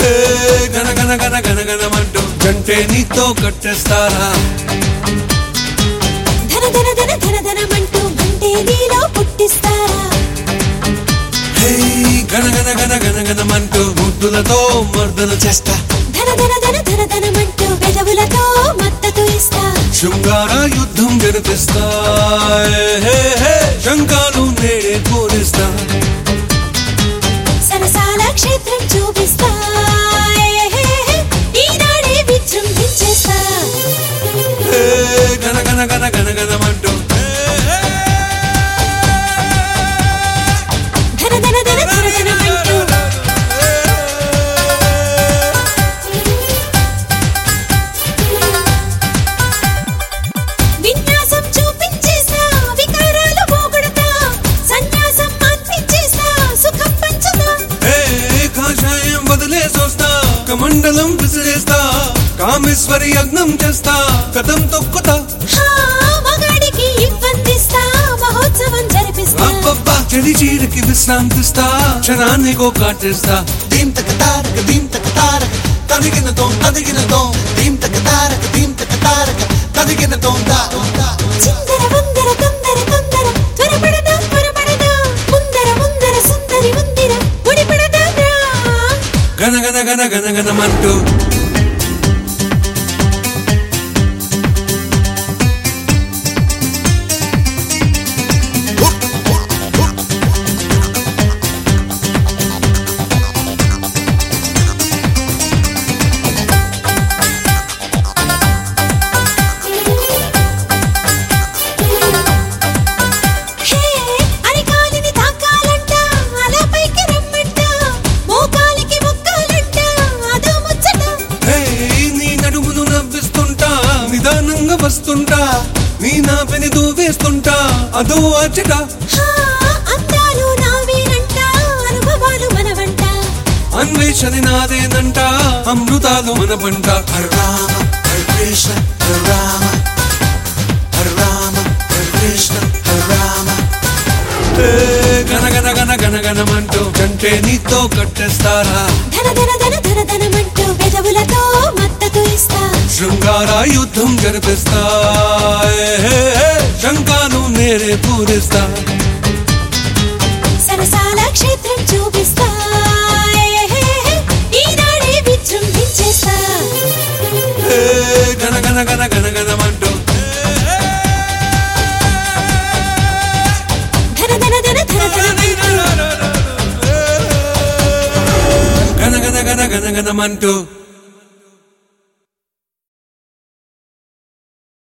ఏ గన గన గన గన గనమంటూ గంటే నీతో కట్టేస్తారా ధన ధన ధన ధన ధనమంటూ గంటే నీలో పుట్టిస్తారా హే గన గన గన గన గనమంటూ ముద్దులతో మర్దన చేస్తా ధన ధన ధన ధన ధనమంటూ పెదవులతో మద్దతు ఇస్తా శృంగార యుద్ధం జరిపిస్తా ఏ హే హే శంకాలు నేడే పూరిస్తా సరసాల క్షేత్రం చూపిస్తా ఏ హే హే, ఈనాడే విజృంభించేస్తా ఏ గన గన గన గన గనమంటూ ధన ధన ధన ధన ధనమంటూ విన్యాసం చూపించేస్తా వికారాలు పోగొడతా సన్యాసం అనిపించేస్తా సుఖం పంచుతా ఏ కాషాయం వదిలేసొస్తా కమండలం విసిరేస్తా కామేశ్వరి యజ్ఞం చేస్తా కథం తొక్కుతా హా, మగాడికి ఇబ్బందిస్తా మహోత్సవం జరిపిస్తా అబ్బబ్బా చెడి చీరకి విశ్రాంతిస్తా క్షణాన్ని కాటేస్తా దీం తక తారక దీం తక తారక తదిగిన తోం తదిగిన తోం దీం తక తారక దీం తక తారక తదిగిన తోం దా దా. చిందర వందర తొందర తొందర త్వరపడదా త్వరపడదా ముందర ముందర సుందరి ముందిర ముడిపడదా రా. గన గన గన గన గనమంటూ హే, అరికాలిని తాకాలంట అలా పైకి రమ్మంట మోకాలికి మొక్కాలంట అదో ముచ్చట హే నీ నడుమును నవ్విస్తుంటా నిదానంగా వస్తుంటా నీ నాపెని దూవేస్తుంటా అదో అచ్చట హా, అందాలు నావేనంట అనుభవాలు మనవంట అన్వేషణ నాదేనంట అమృతాలు మన పంట హర రామ హర కృష్ణ హర రామ హర రామ హర కృష్ణ హర రామ ఏ గన గన గన గన గనమంటూ కంటే నీతో కట్టేస్తారా ధన ధన ధన ధన ధనమంటూ పెదవులతో మద్దతు ఇస్తా శృంగార యుద్ధం జరిపిస్తా ఏ హే హే శంకాలు నేరే పూరిస్తా సరసాల క్షేత్రం చూపిస్తా ఏ హే హే, ఈనాడే విజృంభించేస్తా ఏ గన గన గన గన గనమంటూ ధన ధన ధన ధన ధనమంటూ గన గన గన గన గనమంటూ